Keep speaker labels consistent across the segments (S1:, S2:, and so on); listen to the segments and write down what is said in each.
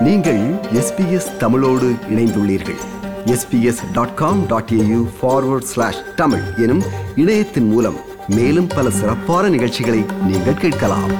S1: நீங்கள் எஸ்பிஎஸ் தமிழோடு இணைந்துள்ளீர்கள் SBS dot com dot AU forward slash Tamil எனும் இணையத்தின் மூலம் மேலும் பல சிறப்பான நிகழ்ச்சிகளை நீங்கள் கேட்கலாம்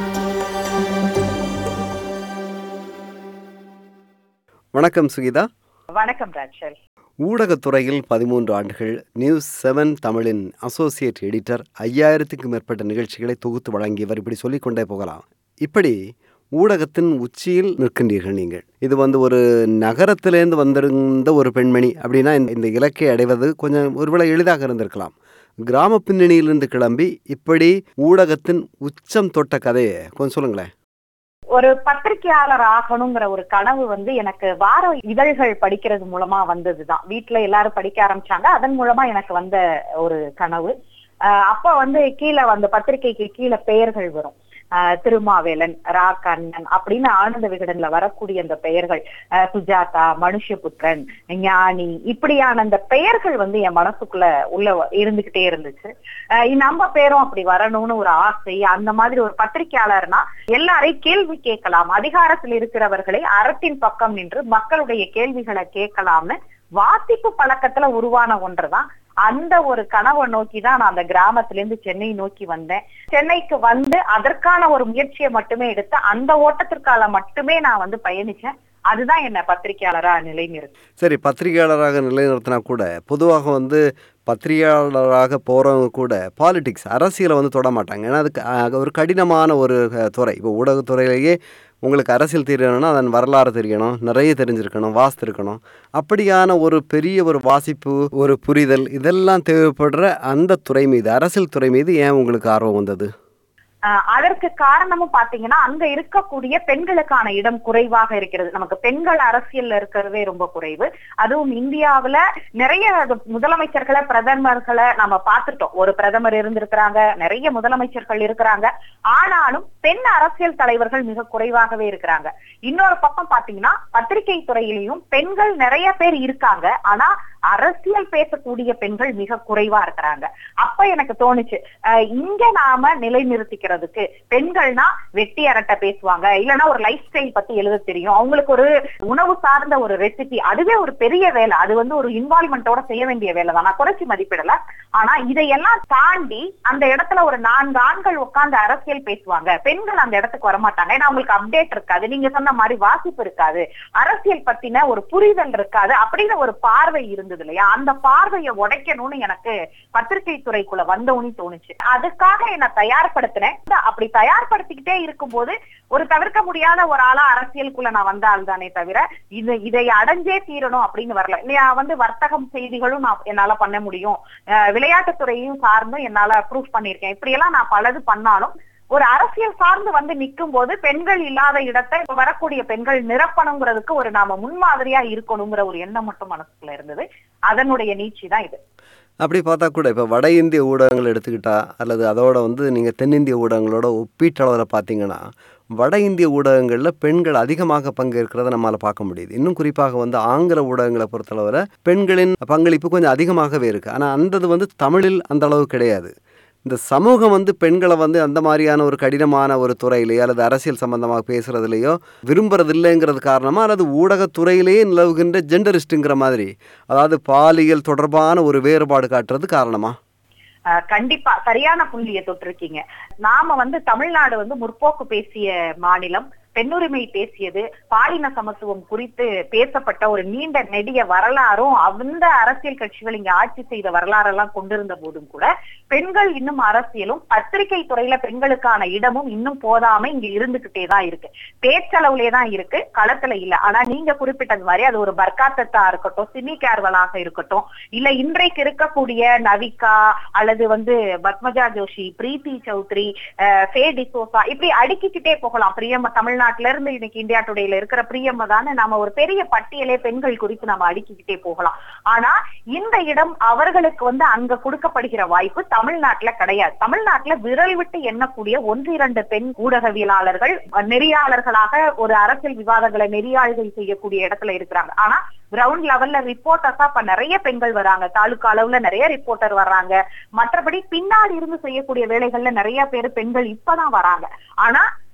S2: வணக்கம் சுகிதா
S3: வணக்கம் ராச்சல்
S2: ஊடகத்துறையில் பதிமூன்று ஆண்டுகள் நியூஸ் செவன் தமிழின் அசோசியேட் எடிட்டர் ஐயாயிரத்துக்கும் மேற்பட்ட நிகழ்ச்சிகளை தொகுத்து வழங்கியவர் இப்படி சொல்லிக்கொண்டே போகலாம் இப்படி ஊடகத்தின் உச்சியில் நிற்கின்றீர்கள் நீங்கள் இது வந்து ஒரு நகரத்திலேருந்து வந்திருந்த ஒரு பெண்மணி அப்படின்னா இந்த- இந்த இலக்கை அடைவது கொஞ்சம் ஒருவேளை எளிதாக இருந்திருக்கலாம் கிராம பின்னணியிலிருந்து கிளம்பி இப்படி ஊடகத்தின் உச்சம் தொட்ட கதையை கொஞ்சம் சொல்லுங்களேன்
S3: ஒரு பத்திரிகையாளர் ஆகணுங்கிற ஒரு கனவு வந்து எனக்கு வார இதழ்கள் படிக்கிறது மூலமா வந்ததுதான் வீட்டுல எல்லாரும் படிக்க ஆரம்பிச்சாங்க அதன் மூலமா எனக்கு வந்த ஒரு கனவு ஆஹ் அப்ப வந்து கீழே அந்த பத்திரிகைக்கு கீழே பெயர்கள் வரும் ஆஹ் திருமாவேலன் ரா கண்ணன் அப்படின்னு ஆனந்த விகடன்ல வரக்கூடிய அந்த பெயர்கள் ஆஹ் சுஜாதா மனுஷபுத்திரன் ஞானி இப்படியான அந்த பெயர்கள் வந்து என் மனசுக்குள்ள உள்ள வ- இருந்துகிட்டே இருந்துச்சு ஆஹ் நம்ம பேரும் அப்படி வரணும்னு ஒரு ஆசை அந்த மாதிரி ஒரு பத்திரிகையாளர்னா எல்லாரையும் கேள்வி கேட்கலாம் அதிகாரத்தில் இருக்கிறவர்களை அறத்தின் பக்கம் நின்று மக்களுடைய கேள்விகளை கேட்கலாம்னு வாசிப்பு பழக்கத்துல உருவான ஒன்றுதான் அந்த ஒரு கனவை நோக்கி தான் நான் அந்த கிராமத்துல இருந்து சென்னை நோக்கி வந்தேன் சென்னைக்கு வந்து அதற்கான ஒரு முயற்சியை மட்டுமே எடுத்து அந்த ஓட்டத்திற்கால மட்டுமே நான் வந்து பயணிச்சேன் அதுதான் என்ன பத்திரிகையாளரா நிலைநிறுத்து
S2: சரி பத்திரிகையாளராக நிலைநிறுத்தினா கூட பொதுவாக வந்து பத்திரிகையாளராக போகிறவங்க கூட பாலிடிக்ஸ் அரசியலை வந்து தொட மாட்டாங்க ஏன்னா அதுக்கு அஹ், ஒரு கடினமான ஒரு அஹ், துறை இப்போ ஊடகத்துறையிலேயே உங்களுக்கு அரசியல் தெரியணும்னா அதன் வரலாறு தெரியணும் நிறைய தெரிஞ்சிருக்கணும் வாசித்திருக்கணும் அப்படியான ஒரு பெரிய ஒரு வாசிப்பு ஒரு புரிதல் இதெல்லாம் தேவைப்படுற அந்த துறை மீது அரசியல் துறை மீது ஏன் உங்களுக்கு ஆர்வம் வந்தது
S3: ஆஹ் அதற்கு காரணமும் பாத்தீங்கன்னா அங்க இருக்கக்கூடிய பெண்களுக்கான இடம் குறைவாக இருக்கிறது நமக்கு பெண்கள் அரசியல்ல இருக்கிறதே ரொம்ப குறைவு அதுவும் இந்தியாவுல நிறைய முதலமைச்சர்களை பிரதமர்களை நம்ம பார்த்துட்டோம் ஒரு பிரதமர் இருந்திருக்கிறாங்க நிறைய முதலமைச்சர்கள் இருக்கிறாங்க ஆனாலும் பெண் அரசியல் தலைவர்கள் மிக குறைவாகவே இருக்கிறாங்க இன்னொரு பக்கம் பாத்தீங்கன்னா பத்திரிகை துறையிலையும் பெண்கள் நிறைய பேர் இருக்காங்க ஆனா அரசியல் பேசக்கூடிய பெண்கள் மிக குறைவா இருக்கிறாங்க அப்ப எனக்கு தோணுச்சு அஹ் இங்க நாம நிலைநிறுத்திக்கிறதுக்கு பெண்கள்னா வெட்டி அரட்டை பேசுவாங்க இல்லைன்னா ஒரு லைஃப் ஸ்டைல் பத்தி எழுத தெரியும் அவங்களுக்கு ஒரு உணவு சார்ந்த ஒரு ரெசிபி அதுவே ஒரு பெரிய வேலை அது வந்து ஒரு இன்வால்மெண்டோட செய்ய வேண்டிய வேலை தான் நான் குறைச்சி மதிப்பிடல ஆனா இதையெல்லாம் தாண்டி அந்த இடத்துல ஒரு நான்கு ஆண்கள் உட்கார்ந்து அரசியல் பேசுவாங்க பெண்கள் அந்த இடத்துக்கு வரமாட்டாங்க ஏன்னா அவங்களுக்கு அப்டேட் இருக்காது நீங்க சொன்ன மாதிரி வாசிப்பு இருக்காது அரசியல் பத்தின ஒரு புரிதல் இருக்காது அப்படின்னு ஒரு பார்வை இருந்தது இல்லையா அந்த பார்வையை உடைக்கணும்னு எனக்கு பத்திரிகை துறைக்குள்ள வந்தவுனே தோணுச்சு அதுக்காக என்ன தயார்படுத்தினேன் அப்படி தயார்படுத்திக்கிட்டே இருக்கும்போது ஒரு தவிர்க்க முடியாத ஒரு ஆளா அரசியலுக்குள்ள நான் வந்த ஆள் தானே தவிர இது இதை அடைஞ்சே தீரணும் அப்படின்னு வரல இல்லையா வந்து வர்த்தகம் செய்திகளும் நான் என்னால பண்ண முடியும் அஹ் விளையாட்டுத்துறையும் சார்ந்தும் என்னால ப்ரூஃப் பண்ணியிருக்கேன் இப்படி எல்லாம் நான் பலது பண்ணாலும் ஒரு அரசியல் சார்ந்து வந்து நிற்கும் போது பெண்கள் இல்லாத இடத்தை இப்ப வரக்கூடிய பெண்கள் நிரப்பணுங்கிறதுக்கு ஒரு நாம முன்மாதிரியா இருக்கணுங்கிற ஒரு எண்ணம் மட்டும் மனசுக்குள்ள இருந்தது அதனுடைய நீட்சி தான் இது
S2: அப்படி பார்த்தா கூட இப்போ வட இந்திய ஊடகங்கள் எடுத்துக்கிட்டா அல்லது அதோட வந்து நீங்கள் தென்னிந்திய ஊடகங்களோட ஒப்பீட்டளவில் பார்த்தீங்கன்னா வட இந்திய ஊடகங்களில் பெண்கள் அதிகமாக பங்கேற்கிறத நம்மால் பார்க்க முடியுது இன்னும் குறிப்பாக வந்து ஆங்கில ஊடகங்களை பொறுத்தளவில் பெண்களின் பங்களிப்பு கொஞ்சம் அதிகமாகவே இருக்குது ஆனால் அந்தது வந்து தமிழில் அந்த அளவு கிடையாது இந்த சமூகம் வந்து பெண்களை வந்து அந்த மாதிரியான ஒரு கடினமான ஒரு துறையிலேயோ அல்லது அரசியல் சம்பந்தமாக பேசுறதுலையோ விரும்புறது இல்லைங்கிறது காரணமா அல்லது ஊடகத்துறையிலேயே நிலவுகின்ற ஜெண்டரிஸ்ட்டுங்கிற மாதிரி அதாவது பாலியல் தொடர்பான ஒரு வேறுபாடு காட்டுறது காரணமா
S3: அஹ் கண்டிப்பா சரியான புள்ளியை தொட்டிருக்கீங்க நாம வந்து தமிழ்நாடு வந்து முற்போக்கு பேசிய மாநிலம் பெண்ணுரிமை பேசியது பாலின சமத்துவம் குறித்து பேசப்பட்ட ஒரு நீண்ட நெடிய வரலாறும் அந்த அரசியல் கட்சிகள் இங்க ஆட்சி செய்த வரலாறெல்லாம் கொண்டிருந்த போதும் கூட பெண்கள் இன்னும் அரசியலும் பத்திரிகை துறையில பெண்களுக்கான இடமும் இன்னும் போதாம இங்க இருந்துகிட்டே தான் இருக்கு பேச்சளவுலே தான் இருக்கு களத்துல இல்ல ஆனா நீங்க குறிப்பிட்டது மாதிரி அது ஒரு பர்காத்தத்தா இருக்கட்டும் சினி கேர்வலாக இருக்கட்டும் இல்ல இன்றைக்கு இருக்கக்கூடிய நவிகா அல்லது வந்து பத்மஜா ஜோஷி பிரீத்தி சௌத்ரி அஹ், ஃபே டிசோசா இப்படி அடுக்கிக்கிட்டே போகலாம் பிரியம்ம தமிழ்நாட்டுல இருந்து இன்னைக்கு இந்தியா டுடேல இருக்கிற பிரியம்ம தானே நாம ஒரு பெரிய பட்டியலே பெண்கள் குறித்து நம்ம அடுக்கிக்கிட்டே போகலாம் ஆனா இந்த இடம் அவர்களுக்கு வந்து அங்க கொடுக்கப்படுகிற வாய்ப்பு தமிழ்நாட்டுல கிடையாது தமிழ்நாட்டுல விரல் விட்டு எண்ணக்கூடிய ஒன்று இரண்டு பெண் ஊடகவியலாளர்கள் நெறியாளர்களாக ஒரு அரசியல் விவாதங்களை நெறியாள்கள் செய்யக்கூடிய இடத்துல இருக்கிறாங்க ஆனா கிரவுண்ட் லெவல்ல ரிப்போர்ட்டர்ஸா இப்ப நிறைய பெண்கள் வராங்க தாலுகா அளவுல நிறைய ரிப்போர்ட்டர் வர்றாங்க மற்றபடி பின்னாடி இருந்து செய்யக்கூடிய வேலைகள்ல நிறைய பேர் பெண்கள் இப்பதான் வராங்க ஆனா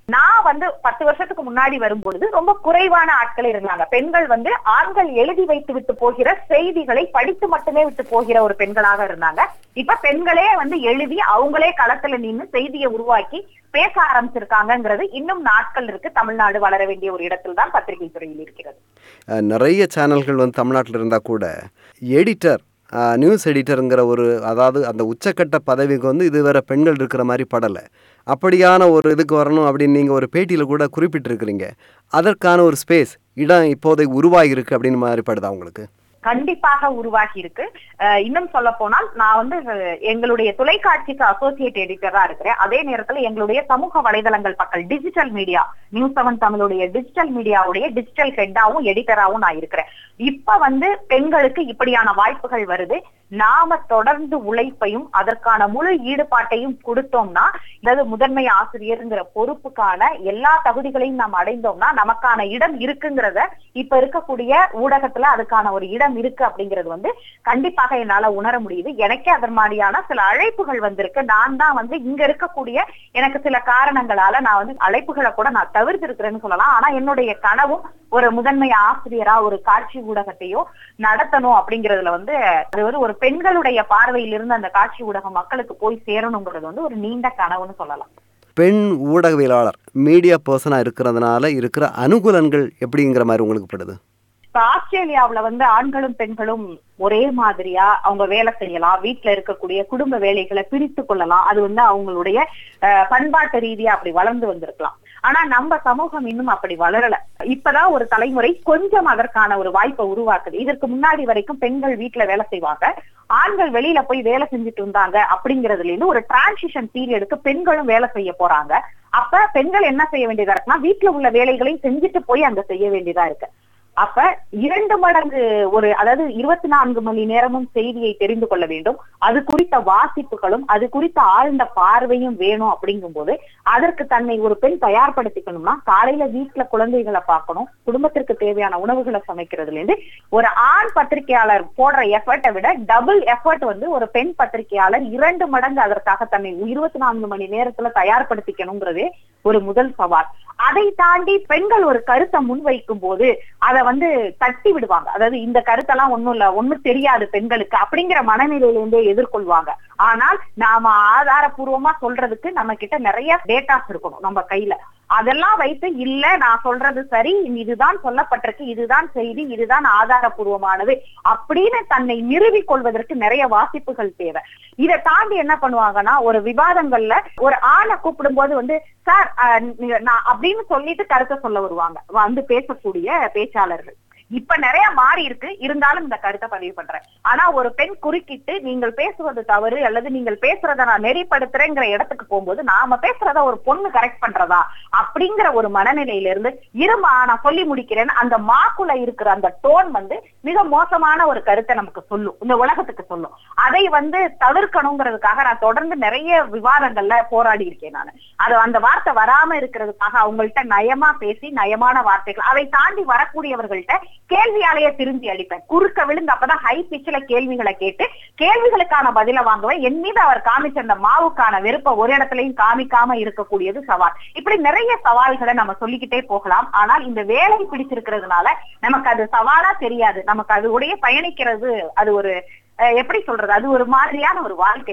S3: நான் வந்து பத்து வருஷத்துக்கு முன்னாடி வரும்பொழுது ரொம்ப குறைவான ஆட்கள் இருந்தாங்க பெண்கள் வந்து ஆண்கள் எழுதி வைத்து விட்டு போகிற செய்திகளை படித்து மட்டுமே விட்டு போகிற ஒரு பெண்களாக இருந்தாங்க இப்ப பெண்களே வந்து எழுதி அவங்களே களத்துல நின்னு செய்தியை உருவாக்கி பேச ஆரம்பிச்சிருக்காங்கங்கிறது இன்னும் நாட்கள் இருக்கு தமிழ்நாடு வளர வேண்டிய ஒரு இடத்தில் தான் பத்திரிகை துறையில் இருக்கிறது
S2: அஹ், நிறைய சேனல்கள் வந்து தமிழ்நாட்டில் இருந்தால் கூட எடிட்டர் நியூஸ் எடிட்டருங்கிற ஒரு அதாவது அந்த உச்சக்கட்ட பதவிக்கு வந்து இதுவரை பெண்கள் இருக்கிற மாதிரி படலை அப்படியான ஒரு இதுக்கு வரணும் அப்படின்னு நீங்கள் ஒரு பேட்டியில் கூட குறிப்பிட்டிருக்கிறீங்க அதற்கான ஒரு ஸ்பேஸ் இடம் இப்போதைக்கு உருவாகியிருக்கு அப்படின்னு மாதிரி படுதா உங்களுக்கு
S3: கண்டிப்பாக உருவாகி இருக்கு அஹ் இன்னும் சொல்ல போனால் நான் வந்து அஹ், எங்களுடைய தொலைக்காட்சிக்கு அசோசியேட் எடிட்டரா இருக்கிறேன் அதே நேரத்துல எங்களுடைய சமூக வலைதளங்கள் பக்கம் டிஜிட்டல் மீடியா நியூஸ் செவன் தமிழுடைய டிஜிட்டல் மீடியாவுடைய டிஜிட்டல் ஹெட்டாவும் எடிட்டராவும் நான் இருக்கிறேன் இப்ப வந்து பெண்களுக்கு இப்படியான வாய்ப்புகள் வருது நாம தொடர்ந்து உழைப்பையும் அதற்கான முழு ஈடுபாட்டையும் கொடுத்தோம்னா அதாவது முதன்மை ஆசிரியருங்கிற பொறுப்புக்கான எல்லா தகுதிகளையும் நாம் அடைந்தோம்னா நமக்கான இடம் இருக்குங்கிறத இப்ப இருக்கக்கூடிய ஊடகத்துல அதுக்கான ஒரு இடம் இருக்கு அப்படிங்கிறது வந்து கண்டிப்பாக என்னால உணர முடியுது எனக்கே அதன் மாதிரியான சில அழைப்புகள் வந்திருக்கு நான் தான் வந்து இங்க இருக்கக்கூடிய எனக்கு சில காரணங்களால நான் வந்து அழைப்புகளை கூட நான் தவிர்த்திருக்கிறேன்னு சொல்லலாம் ஆனா என்னுடைய கனவும் ஒரு முதன்மை ஆசிரியரா ஒரு காட்சி ஊடகத்தையோ நடத்தணும் அப்படிங்கறதுல வந்து அது வந்து ஒரு பெண்களுடைய பார்வையிலிருந்து அந்த காட்சி ஊடகம் மக்களுக்கு போய் சேரணுங்கிறது வந்து ஒரு நீண்ட கனவுன்னு சொல்லலாம்
S2: பெண் ஊடகவியலாளர் மீடியா பர்சனாக இருக்கிறதுனால இருக்கிற அனுகூலங்கள் எப்படிங்கிற மாதிரி உங்களுக்கு படுது
S3: இப்ப ஆஸ்திரேலியாவுல வந்து ஆண்களும் பெண்களும் ஒரே மாதிரியா அவங்க வேலை செய்யலாம் வீட்டுல இருக்கக்கூடிய குடும்ப வேலைகளை பிரித்து கொள்ளலாம் அது வந்து அவங்களுடைய அஹ், பண்பாட்டு ரீதியா அப்படி வளர்ந்து வந்திருக்கலாம் ஆனா நம்ம சமூகம் இன்னும் அப்படி வளரல இப்பதான் ஒரு தலைமுறை கொஞ்சம் அதற்கான ஒரு வாய்ப்பை உருவாக்குது இதற்கு முன்னாடி வரைக்கும் பெண்கள் வீட்டுல வேலை செய்வாங்க ஆண்கள் வெளியில போய் வேலை செஞ்சுட்டு இருந்தாங்க அப்படிங்கறதுல இருந்து ஒரு டிரான்சிஷன் பீரியடுக்கு பெண்களும் வேலை செய்ய போறாங்க அப்ப பெண்கள் என்ன செய்ய வேண்டியதா இருக்குன்னா வீட்டுல உள்ள வேலைகளையும் செஞ்சுட்டு போய் அங்க செய்ய வேண்டியதா இருக்கு அப்ப இரண்டு மடங்கு ஒரு அதாவது இருபத்தி நான்கு மணி நேரமும் செய்தியை தெரிந்து கொள்ள வேண்டும் அது குறித்த வாசிப்புகளும் அது குறித்த ஆழ்ந்த பார்வையும் வேணும் அப்படிங்கும்போது அதற்கு தன்னை ஒரு பெண் தயார்படுத்திக்கணும்னா காலையில வீட்டுல குழந்தைகளை பார்க்கணும் குடும்பத்திற்கு தேவையான உணவுகளை சமைக்கிறதுல இருந்து ஒரு ஆண் பத்திரிகையாளர் போடுற எஃபர்ட்டை விட டபுள் எஃபர்ட் வந்து ஒரு பெண் பத்திரிகையாளர் இரண்டு மடங்கு அதற்காக தன்னை இருபத்தி நான்கு மணி நேரத்துல தயார்படுத்திக்கணுங்கிறதே ஒரு முதல் சவால் அதை தாண்டி பெண்கள் ஒரு கருத்தை முன்வைக்கும் போது அதை வந்து தட்டி விடுவாங்க அதாவது இந்த கருத்தெல்லாம் ஒண்ணும் இல்ல ஒண்ணும் தெரியாது பெண்களுக்கு அப்படிங்கிற மனநிலையிலிருந்தே எதிர்கொள்வாங்க ஆனால் நாம ஆதாரபூர்வமா சொல்றதுக்கு நம்ம கிட்ட நிறைய டேட்டாஸ் இருக்கணும் நம்ம கையில அதெல்லாம் வைத்து இல்ல நான் சொல்றது சரி இதுதான் சொல்லப்பட்டிருக்கு இதுதான் செய்தி இதுதான் ஆதாரபூர்வமானது அப்படின்னு தன்னை நிறுவிக் கொள்வதற்கு நிறைய வாசிப்புகள் தேவை இதை தாண்டி என்ன பண்ணுவாங்கன்னா ஒரு விவாதங்கள்ல ஒரு ஆணை கூப்பிடும்போது வந்து சார் அஹ், நீங்க- நான் அப்படின்னு சொல்லிட்டு கருத்தை சொல்ல வருவாங்க வந்து பேசக்கூடிய பேச்சாளர்கள் இப்ப நிறைய மாறி இருக்கு இருந்தாலும் இந்த கருத்தை பதிவு பண்றேன் ஆனா ஒரு பெண் குறுக்கிட்டு நீங்கள் பேசுவது தவறு அல்லது நீங்கள் பேசுறத நான் நெறிப்படுத்துறேங்கிற இடத்துக்கு போகும்போது நாம பேசுறத ஒரு பொண்ணு கரெக்ட் பண்றதா அப்படிங்கிற ஒரு மனநிலையில இருந்து இருமா நான் சொல்லி முடிக்கிறேன் அந்த மாக்குள்ள இருக்கிற அந்த டோன் வந்து மிக மோசமான ஒரு கருத்தை நமக்கு சொல்லும் இந்த உலகத்துக்கு சொல்லும் அதை வந்து தவிர்க்கணுங்கிறதுக்காக நான் தொடர்ந்து நிறைய விவாதங்கள்ல போராடி இருக்கேன் நான் அது அந்த வார்த்தை வராம இருக்கிறதுக்காக அவங்கள்ட்ட நயமா பேசி நயமான வார்த்தைகள் அதை தாண்டி வரக்கூடியவர்கள்ட்ட கேள்வியாலேயே திரும்பி அடிப்பேன் குறுக்க விழுந்து அப்பதான் ஹை பிச்சில கேள்விகளை கேட்டு கேள்விகளுக்கான பதில வாங்குவேன் என் மீது அவர் காமிச்ச அந்த மாவுக்கான வெறுப்பை ஒரு இடத்துலயும் காமிக்காம இருக்கக்கூடியது சவால் இப்படி நிறைய சவால்களை நம்ம சொல்லிக்கிட்டே போகலாம் ஆனால் இந்த வேலை பிடிச்சிருக்கிறதுனால நமக்கு அது சவாலா தெரியாது நமக்கு அது உடைய பயணிக்கிறது அது ஒரு அஹ், எப்படி சொல்றது அது ஒரு மாதிரியான ஒரு வாழ்க்கை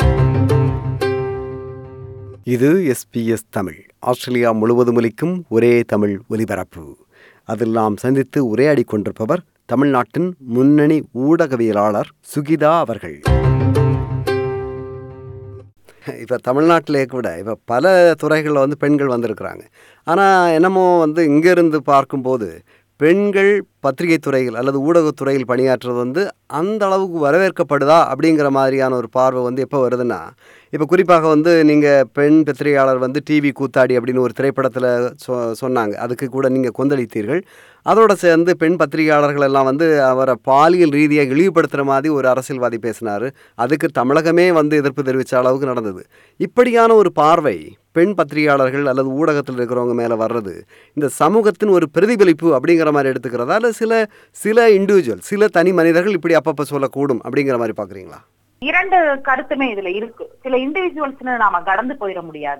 S2: இது எஸ்பிஎஸ் தமிழ் ஆஸ்திரேலியா முழுவதும் ஒலிக்கும் ஒரே தமிழ் ஒலிபரப்பு அதில் நாம் சந்தித்து உரையாடி கொண்டிருப்பவர் தமிழ்நாட்டின் முன்னணி ஊடகவியலாளர் சுகிதா அவர்கள் இப்போ தமிழ்நாட்டிலே கூட இப்போ பல துறைகளில் வந்து பெண்கள் வந்திருக்கிறாங்க ஆனால் என்னமோ வந்து இங்கேருந்து பார்க்கும்போது பெண்கள் பத்திரிகை துறைகள் அல்லது ஊடகத்துறையில் பணியாற்றுறது வந்து அந்த அளவுக்கு வரவேற்கப்படுதா அப்படிங்கிற மாதிரியான ஒரு பார்வை வந்து எப்போ வருதுன்னா இப்போ குறிப்பாக வந்து நீங்கள் பெண் பத்திரிகையாளர் வந்து டிவி கூத்தாடி அப்படின்னு ஒரு திரைப்படத்தில் சொ சொன்னாங்க அதுக்கு கூட நீங்கள் கொந்தளித்தீர்கள் அதோட சேர்ந்து பெண் பத்திரிகையாளர்கள் எல்லாம் வந்து அவரை பாலியல் ரீதியாக இழிவுபடுத்துகிற மாதிரி ஒரு அரசியல்வாதி பேசினார் அதுக்கு தமிழகமே வந்து எதிர்ப்பு தெரிவித்த அளவுக்கு நடந்தது இப்படியான ஒரு பார்வை பெண் பத்திரிகையாளர்கள் அல்லது ஊடகத்தில் இருக்கிறவங்க மேலே வர்றது இந்த சமூகத்தின் ஒரு பிரதிபலிப்பு அப்படிங்கிற மாதிரி எடுத்துக்கிறதா இல்லை சில சில இண்டிவிஜுவல் சில தனி மனிதர்கள் இப்படி அப்பப்போ சொல்லக்கூடும் அப்படிங்கிற மாதிரி பார்க்குறீங்களா
S3: இரண்டு கருத்துமே இதுல இருக்கு சில இண்டிவிஜுவல்ஸ்னு நாம கடந்து போயிட முடியாது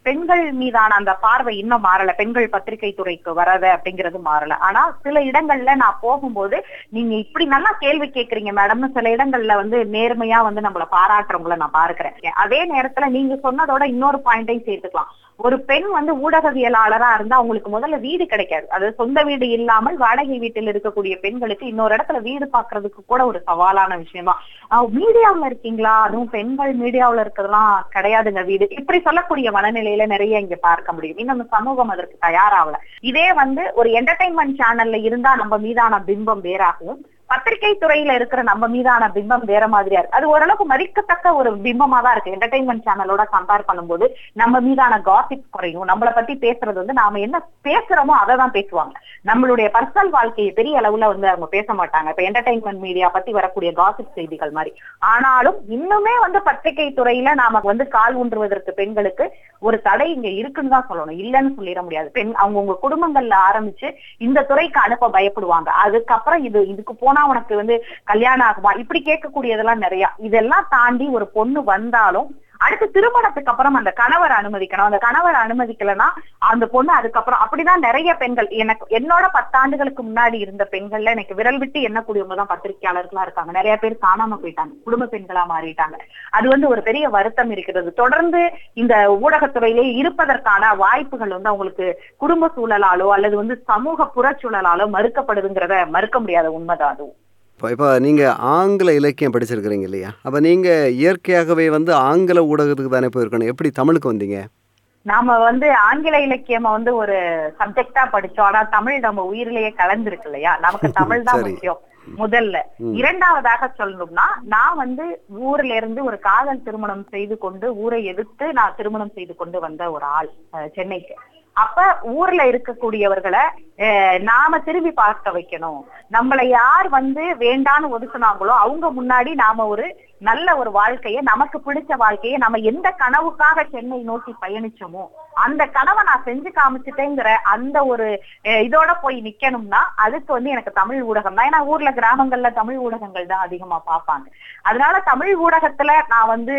S3: பெண்கள் மீதான அந்த பார்வை இன்னும் மாறல பெண்கள் பத்திரிகை துறைக்கு வரத அப்படிங்கிறது மாறல ஆனா சில இடங்கள்ல நான் போகும்போது நீங்க இப்படி நல்லா கேள்வி கேக்குறீங்க மேடம்னு சில இடங்கள்ல வந்து நேர்மையா வந்து நம்மள பாராட்டுறவங்கள நான் பார்க்கிறேன் அதே நேரத்துல நீங்க சொன்னதோட இன்னொரு பாயிண்டையும் சேர்த்துக்கலாம் ஒரு பெண் வந்து ஊடகவியலாளரா இருந்தா அவங்களுக்கு முதல்ல வீடு கிடைக்காது அது சொந்த வீடு இல்லாமல் வாடகை வீட்டில் இருக்கக்கூடிய பெண்களுக்கு இன்னொரு இடத்துல வீடு பாக்குறதுக்கு கூட ஒரு சவாலான விஷயம் தான் மீடியாவுல இருக்கீங்களா அதுவும் பெண்கள் மீடியாவுல இருக்கிறதுலாம் கிடையாதுங்க வீடு இப்படி சொல்லக்கூடிய மனநிலையில நிறைய இங்க பார்க்க முடியும் இன்னும் சமூகம் அதற்கு தயாராகல இதே வந்து ஒரு என்டர்டைன்மெண்ட் சேனல்ல இருந்தா நம்ம மீதான பிம்பம் வேறாகவும் பத்திரிகை துறையில இருக்கிற நம்ம மீதான பிம்பம் வேற மாதிரியா இருக்கு அது ஓரளவுக்கு மதிக்கத்தக்க ஒரு பிம்பமா தான் இருக்கு என்டர்டைன்மெண்ட் சேனலோட கம்பேர் பண்ணும்போது நம்ம மீதான காசிப் குறையும் நம்மளை பத்தி பேசுறது வந்து நாம என்ன பேசுறோமோ அதை தான் பேசுவாங்க நம்மளுடைய பர்சனல் வாழ்க்கையை பெரிய அளவுல வந்து அவங்க பேச மாட்டாங்க இப்ப என்டர்டைன்மெண்ட் மீடியா பத்தி வரக்கூடிய காசிப் செய்திகள் மாதிரி ஆனாலும் இன்னுமே வந்து பத்திரிகை துறையில நாம வந்து கால் ஊன்றுவதற்கு பெண்களுக்கு ஒரு தடை இங்க இருக்குன்னு தான் சொல்லணும் இல்லைன்னு சொல்லிட முடியாது பெண் அவங்கவுங்க குடும்பங்கள்ல ஆரம்பிச்சு இந்த துறைக்கு அனுப்ப பயப்படுவாங்க அதுக்கப்புறம் இது இதுக்கு போனா உனக்கு வந்து கல்யாணம் ஆகுமா இப்படி கேட்கக்கூடியதெல்லாம் நிறைய இதெல்லாம் தாண்டி ஒரு பொண்ணு வந்தாலும் அடுத்து திருமணத்துக்கு அப்புறம் அந்த கணவர் அனுமதிக்கணும் அந்த கணவர் அனுமதிக்கலன்னா அந்த பொண்ணு அதுக்கப்புறம் அப்படிதான் நிறைய பெண்கள் எனக்கு என்னோட பத்தாண்டுகளுக்கு முன்னாடி இருந்த பெண்கள்ல எனக்கு விரல் விட்டு எண்ணக்கூடியவங்க தான் பத்திரிகையாளர்களா இருக்காங்க நிறைய பேர் காணாம போயிட்டாங்க குடும்ப பெண்களா மாறிட்டாங்க அது வந்து ஒரு பெரிய வருத்தம் இருக்கிறது தொடர்ந்து இந்த ஊடகத்துறையிலே இருப்பதற்கான வாய்ப்புகள் வந்து அவங்களுக்கு குடும்ப சூழலாலோ அல்லது வந்து சமூக புறச்சூழலாலோ மறுக்கப்படுதுங்கிறத மறுக்க முடியாத உண்மைதான் அதுவும்
S2: இப்போ இப்போ நீங்கள் ஆங்கில இலக்கியம் படிச்சிருக்கிறீங்க இல்லையா அப்போ நீங்கள் இயற்கையாகவே வந்து ஆங்கில ஊடகத்துக்கு தானே போயிருக்கணும் எப்படி தமிழுக்கு வந்தீங்க
S3: நாம வந்து ஆங்கில இலக்கியம் வந்து ஒரு சப்ஜெக்டா படிச்சோம் ஆனா தமிழ் நம்ம உயிரிலேயே கலந்துருக்கு இல்லையா நமக்கு தமிழ் தான்
S2: சரி.
S3: முக்கியம் முதல்ல இரண்டாவதாக சொல்லணும்னா நான் வந்து ஊர்ல இருந்து ஒரு காதல் திருமணம் செய்து கொண்டு ஊரை எதிர்த்து நான் திருமணம் செய்து கொண்டு வந்த ஒரு ஆள் அஹ், சென்னைக்கு அப்ப ஊர்ல இருக்கக்கூடியவர்களை அஹ், நாம திரும்பி பார்க்க வைக்கணும் நம்மளை யார் வந்து வேண்டான்னு ஒதுக்குனாங்களோ அவங்க முன்னாடி நாம ஒரு நல்ல ஒரு வாழ்க்கைய நமக்கு பிடிச்ச வாழ்க்கைய நம்ம எந்த கனவுக்காக சென்னை நோக்கி பயணிச்சோமோ அந்த கனவை நான் செஞ்சு காமிச்சிட்டேங்கிற அந்த ஒரு அஹ், இதோட போய் நிக்கணும்னா அதுக்கு வந்து எனக்கு தமிழ் ஊடகம் தான் ஏன்னா ஊர்ல கிராமங்கள்ல தமிழ் ஊடகங்கள் தான் அதிகமா பார்ப்பாங்க அதனால தமிழ் ஊடகத்துல நான் வந்து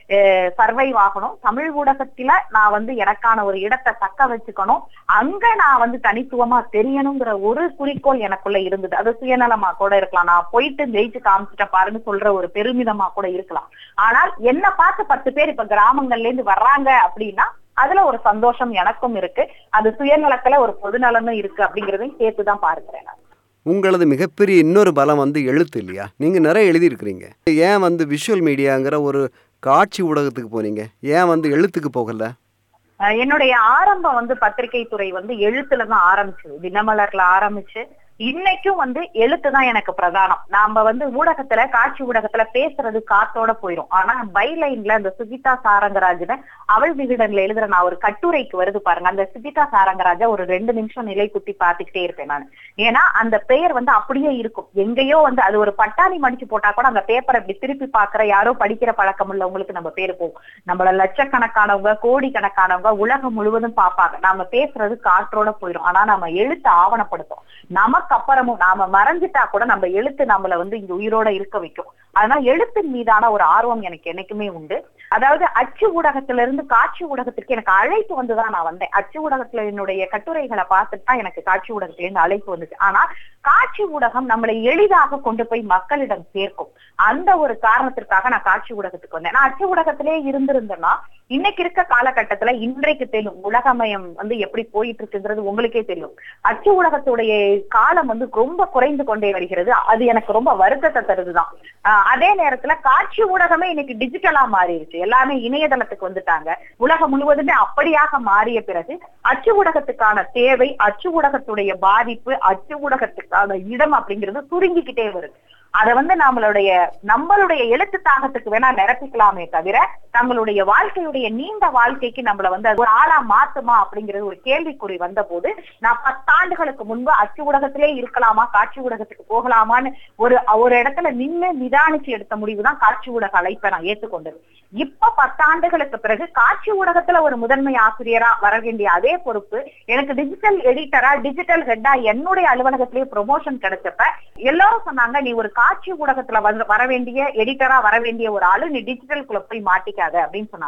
S3: சர்வைவ் ஆகணும் தமிழ் ஊடகத்துல நான் வந்து எனக்கான ஒரு இடத்தை தக்க வச்சுக்கணும் அங்க நான் வந்து தனித்துவமா தெரியணுங்கிற ஒரு குறிக்கோள் எனக்குள்ள இருந்தது அது சுயநலமா கூட இருக்கலாம் நான் போயிட்டு ஜெயிச்சு காமிச்சிட்டேன் பாருன்னு சொல்ற ஒரு பெருமிதமா கூட இருக்கலாம் ஆனால் என்ன பார்த்து பத்து பேர் இப்ப கிராமங்கள்ல இருந்து வர்றாங்க அப்படின்னா அதுல ஒரு சந்தோஷம் எனக்கும் இருக்கு அது சுயநலத்துல ஒரு பொதுநலனும் இருக்கு அப்படிங்கறதையும் சேர்த்துதான் பார்க்கிறேன் நான்
S2: உங்களது மிகப்பெரிய இன்னொரு பலம் வந்து எழுத்து இல்லையா நீங்கள் நிறைய எழுதியிருக்கிறீங்க ஏன் வந்து விஷுவல் மீடியாங்கிற ஒரு காட்சி ஊடகத்துக்கு போனீங்க ஏன் வந்து எழுத்துக்கு போகல
S3: அஹ் என்னுடைய ஆரம்பம் வந்து பத்திரிகை துறை வந்து எழுத்துல தான் ஆரம்பிச்சது தினமலர்ல ஆரம்பிச்சு இன்னைக்கும் வந்து எழுத்து தான் எனக்கு பிரதானம் நாம வந்து ஊடகத்துல காட்சி ஊடகத்துல பேசுறது காத்தோட போயிரும் ஆனா பைலைன்ல அந்த சுஜிதா சாரங்கராஜன அவள் விகிடன்ல எழுதுற நான் ஒரு கட்டுரைக்கு வருது பாருங்க அந்த சுஜிதா சாரங்கராஜா ஒரு ரெண்டு நிமிஷம் நிலை குத்தி பார்த்துக்கிட்டே இருப்பேன் நான் ஏன்னா அந்த பெயர் வந்து அப்படியே இருக்கும் எங்கேயோ வந்து அது ஒரு பட்டாணி மடிச்சு போட்டா கூட அந்த பேப்பரை இப்படி திருப்பி பாக்குற யாரோ படிக்கிற பழக்கம் உள்ளவங்களுக்கு நம்ம பேரு போகும் நம்மள லட்சக்கணக்கானவங்க கோடிக்கணக்கானவங்க உலகம் முழுவதும் பார்ப்பாங்க நாம பேசுறது காற்றோட போயிடும் ஆனா நம்ம எழுத்து ஆவணப்படுத்தும் நமக்கு அப்புறமும் நாம மறைஞ்சிட்டா கூட நம்ம எழுத்து நம்மள வந்து இங்க உயிரோட இருக்க வைக்கும் அதனால எழுத்தின் மீதான ஒரு ஆர்வம் எனக்கு என்னைக்குமே உண்டு அதாவது அச்சு ஊடகத்துல இருந்து காட்சி ஊடகத்திற்கு எனக்கு அழைப்பு வந்துதான் நான் வந்தேன் அச்சு ஊடகத்துல என்னுடைய கட்டுரைகளை பார்த்துட்டு தான் எனக்கு காட்சி ஊடகத்துல இருந்து அழைப்பு வந்துச்சு ஆனா காட்சி ஊடகம் நம்மளை எளிதாக கொண்டு போய் மக்களிடம் சேர்க்கும் அந்த ஒரு காரணத்திற்காக நான் காட்சி ஊடகத்துக்கு வந்தேன் நான் அச்சு ஊடகத்திலே இருந்திருந்தேன்னா இன்னைக்கு இருக்க காலகட்டத்துல இன்றைக்கு தெரியும் உலகமயம் வந்து எப்படி போயிட்டு இருக்குங்கிறது உங்களுக்கே தெரியும் அச்சு ஊடகத்துடைய காலம் வந்து ரொம்ப குறைந்து கொண்டே வருகிறது அது எனக்கு ரொம்ப வருத்தத்தை தருதுதான் ஆஹ் அதே நேரத்துல காட்சி ஊடகமே இன்னைக்கு டிஜிட்டலா மாறிடுச்சு எல்லாமே இணையதளத்துக்கு வந்துட்டாங்க உலகம் முழுவதுமே அப்படியாக மாறிய பிறகு அச்சு ஊடகத்துக்கான தேவை அச்சு ஊடகத்துடைய பாதிப்பு அச்சு ஊடகத்துக்கான இடம் அப்படிங்கிறது சுருங்கிக்கிட்டே வருது அதை வந்து நம்மளுடைய நம்மளுடைய எழுத்து தாகத்துக்கு வேணா நிரப்பிக்கலாமே தவிர நம்மளுடைய வாழ்க்கையுடைய நீண்ட வாழ்க்கைக்கு நம்மள வந்து அது ஒரு ஆளா மாத்துமா அப்படிங்கிறது ஒரு கேள்விக்குறி வந்த போது நான் பத்தாண்டுகளுக்கு முன்பு அச்சு ஊடகத்திலே இருக்கலாமா காட்சி ஊடகத்துக்கு போகலாமான்னு ஒரு ஒரு இடத்துல நின்னு நிதானிச்சு எடுத்த முடிவு தான் காட்சி ஊடக அழைப்பை நான் ஏற்றுக்கொண்டது இப்ப பத்தாண்டுகளுக்கு பிறகு காட்சி ஊடகத்துல ஒரு முதன்மை ஆசிரியரா வர வேண்டிய அதே பொறுப்பு எனக்கு டிஜிட்டல் எடிட்டரா டிஜிட்டல் ஹெட்டா என்னுடைய அலுவலகத்திலேயே ப்ரொமோஷன் கிடைச்சப்ப எல்லாரும் சொன்னாங்க நீ ஒரு காட்சி ஊடகத்துல வந்து வர வேண்டிய எடிட்டரா வர வேண்டிய ஒரு ஆளு நீ டிஜிட்டல் குள்ள போய் மாட்டிக்காத அப்படின்னு சொன்னாங்க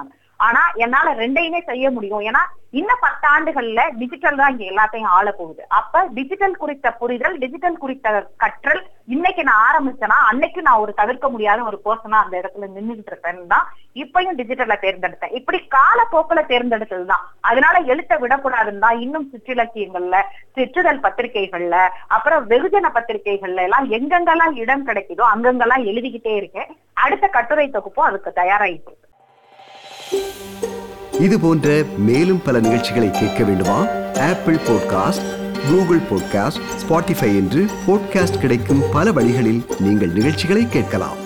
S3: ஆனா என்னால ரெண்டையுமே செய்ய முடியும் ஏன்னா இன்னும் பத்தாண்டுகள்ல டிஜிட்டல் தான் இங்க எல்லாத்தையும் ஆள போகுது அப்ப டிஜிட்டல் குறித்த புரிதல் டிஜிட்டல் குறித்த கற்றல் இன்னைக்கு நான் ஆரம்பிச்சேன்னா அன்னைக்கு நான் ஒரு தவிர்க்க முடியாத ஒரு பர்சனா அந்த இடத்துல நின்றுட்டு இருப்பேன்னு தான் இப்பயும் டிஜிட்டலை தேர்ந்தெடுத்தேன் இப்படி காலப்போக்கில் தேர்ந்தெடுத்தது தான் அதனால எழுத்த விடக்கூடாதுன்னு தான் இன்னும் சிற்றிலக்கியங்கள்ல சிற்றுதல் பத்திரிகைகள்ல அப்புறம் வெகுஜன பத்திரிகைகள்ல எல்லாம் எங்கெங்கெல்லாம் இடம் கிடைக்குதோ அங்கங்கெல்லாம் எழுதிக்கிட்டே இருக்கேன் அடுத்த கட்டுரை தொகுப்பும் அதுக்கு தயாராயிட்டு இருக்கு
S1: இது போன்ற மேலும் பல நிகழ்ச்சிகளை கேட்க வேண்டுமா Apple podcast Google podcast Spotify என்று பாட்காஸ்ட் கிடைக்கும் பல வழிகளில் நீங்கள் நிகழ்ச்சிகளை கேட்கலாம்